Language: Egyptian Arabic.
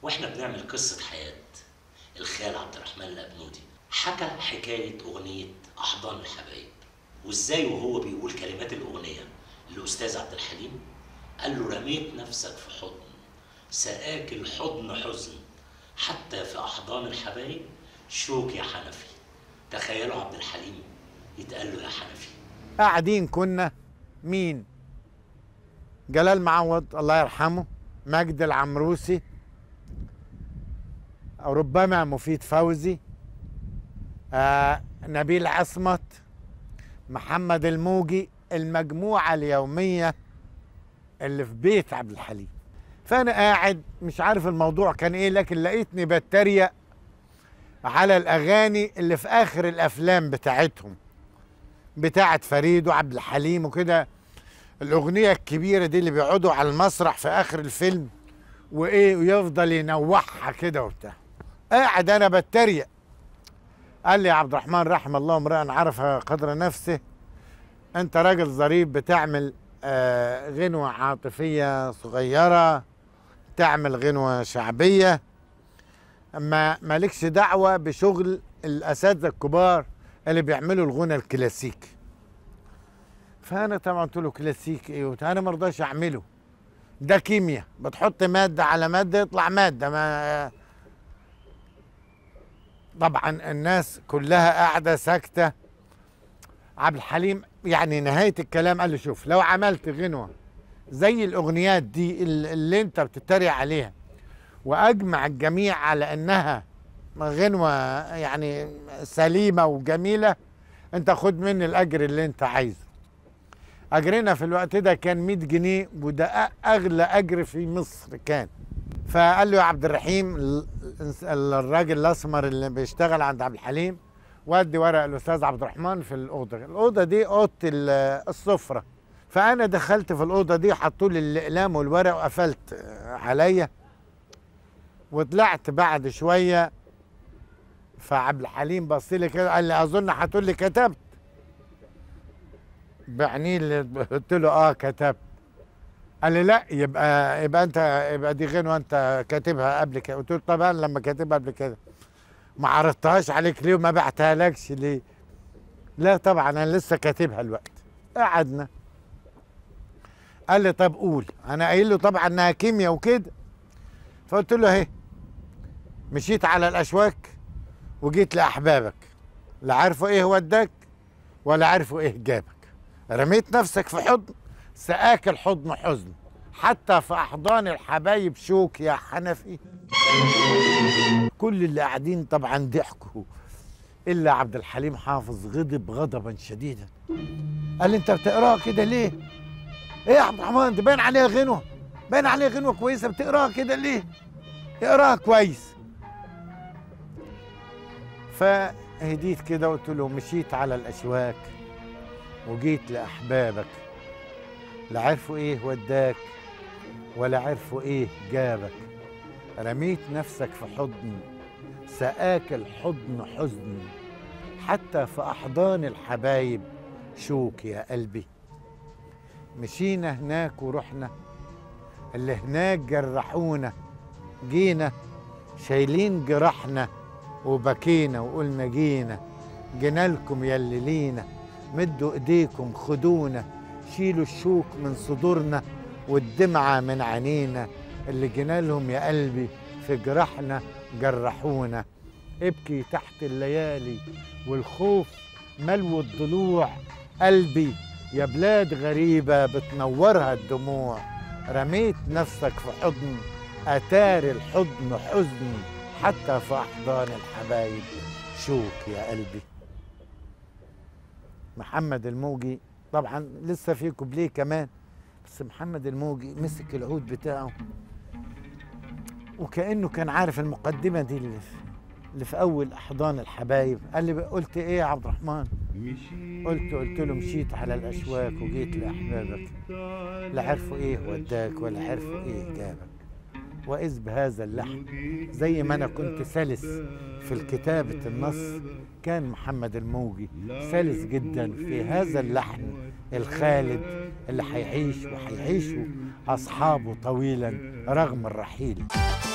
واحنا بنعمل قصة حياة الخال عبد الرحمن الأبنودي حكى حكاية أغنية أحضان الحبايب وإزاي وهو بيقول كلمات الأغنية للأستاذ عبد الحليم قال له رميت نفسك في حضن سقاك الحضن حزن حتى في أحضان الحبايب شوك يا حنفي تخيلوا عبد الحليم يتقال له يا حنفي قاعدين كنا مين جلال معوض الله يرحمه مجد العمروسي أو ربما مفيد فوزي آه نبيل عصمت محمد الموجي المجموعة اليومية اللي في بيت عبد الحليم فأنا قاعد مش عارف الموضوع كان إيه لكن لقيتني بتريق على الأغاني اللي في آخر الأفلام بتاعتهم بتاعت فريد وعبد الحليم وكده الأغنية الكبيرة دي اللي بيقعدوا على المسرح في آخر الفيلم وإيه ويفضل ينوحها كده وبتاع قاعد أنا بتريق قال لي يا عبد الرحمن رحم الله امرئ عرف قدر نفسه أنت راجل ظريف بتعمل آه غنوة عاطفية صغيرة تعمل غنوة شعبية ما مالكش دعوة بشغل الأساتذة الكبار اللي بيعملوا الغنى الكلاسيكي فانا طبعا قلت له كلاسيك ايه وبتاع انا ما رضاش اعمله ده كيمياء بتحط ماده على ماده يطلع ماده ما طبعا الناس كلها قاعده ساكته عبد الحليم يعني نهايه الكلام قال له شوف لو عملت غنوه زي الاغنيات دي اللي انت بتتريق عليها واجمع الجميع على انها غنوه يعني سليمه وجميله انت خد مني الاجر اللي انت عايزه اجرنا في الوقت ده كان 100 جنيه وده أ- اغلى اجر في مصر كان فقال له يا عبد الرحيم ال- الراجل الاسمر اللي بيشتغل عند عبد الحليم ودي ورق الاستاذ عبد الرحمن في الاوضه الاوضه دي اوضه ال- السفره فانا دخلت في الاوضه دي حطوا لي الاقلام والورق وقفلت آه، عليا وطلعت بعد شويه فعبد الحليم بص لي كده قال لي اظن هتقول لي كتبت بعينيه اللي قلت له اه كتبت قال لي لا يبقى يبقى انت يبقى دي غنوه انت كاتبها قبل كده قلت له طبعا لما كاتبها قبل كده ما عرضتهاش عليك ليه وما بعتها لكش ليه لا طبعا انا لسه كاتبها الوقت قعدنا قال لي طب قول انا قايل له طبعا انها كيمياء وكده فقلت له اهي مشيت على الاشواك وجيت لاحبابك لا عارفوا ايه وداك ولا عارفوا ايه جابك رميت نفسك في حضن سقاك الحضن حزن حتى في احضان الحبايب شوك يا حنفي كل اللي قاعدين طبعا ضحكوا الا عبد الحليم حافظ غضب غضبا شديدا قال لي انت بتقراها كده ليه ايه يا عبد الرحمن ده باين عليها غنوه باين عليها غنوه كويسه بتقراها كده ليه اقراها كويس فهديت كده قلت له مشيت على الاشواك وجيت لاحبابك لا عرفوا ايه وداك ولا عرفوا ايه جابك رميت نفسك في حضن سقاك الحضن حزن حتى في احضان الحبايب شوك يا قلبي مشينا هناك ورحنا اللي هناك جرحونا جينا شايلين جراحنا وبكينا وقلنا جينا جينا لكم يلي لينا مدوا ايديكم خدونا شيلوا الشوك من صدورنا والدمعة من عينينا اللي جينا لهم يا قلبي في جراحنا جرحونا ابكي تحت الليالي والخوف ملو الضلوع قلبي يا بلاد غريبة بتنورها الدموع رميت نفسك في حضن أتار الحضن حزن حتى في أحضان الحبايب شوك يا قلبي محمد الموجي طبعا لسه في كوبليه كمان بس محمد الموجي مسك العود بتاعه وكأنه كان عارف المقدمة دي اللي في, اللي في أول أحضان الحبايب قال لي قلت إيه يا عبد الرحمن قلت قلت له مشيت على الأشواك وجيت لأحبابك لا عرفوا إيه وداك ولا عرفوا إيه جابك وإذ بهذا اللحن زي ما أنا كنت سلس في الكتابة النص كان محمد الموجي سلس جدا في هذا اللحن الخالد اللي هيعيش وهيعيشوا أصحابه طويلا رغم الرحيل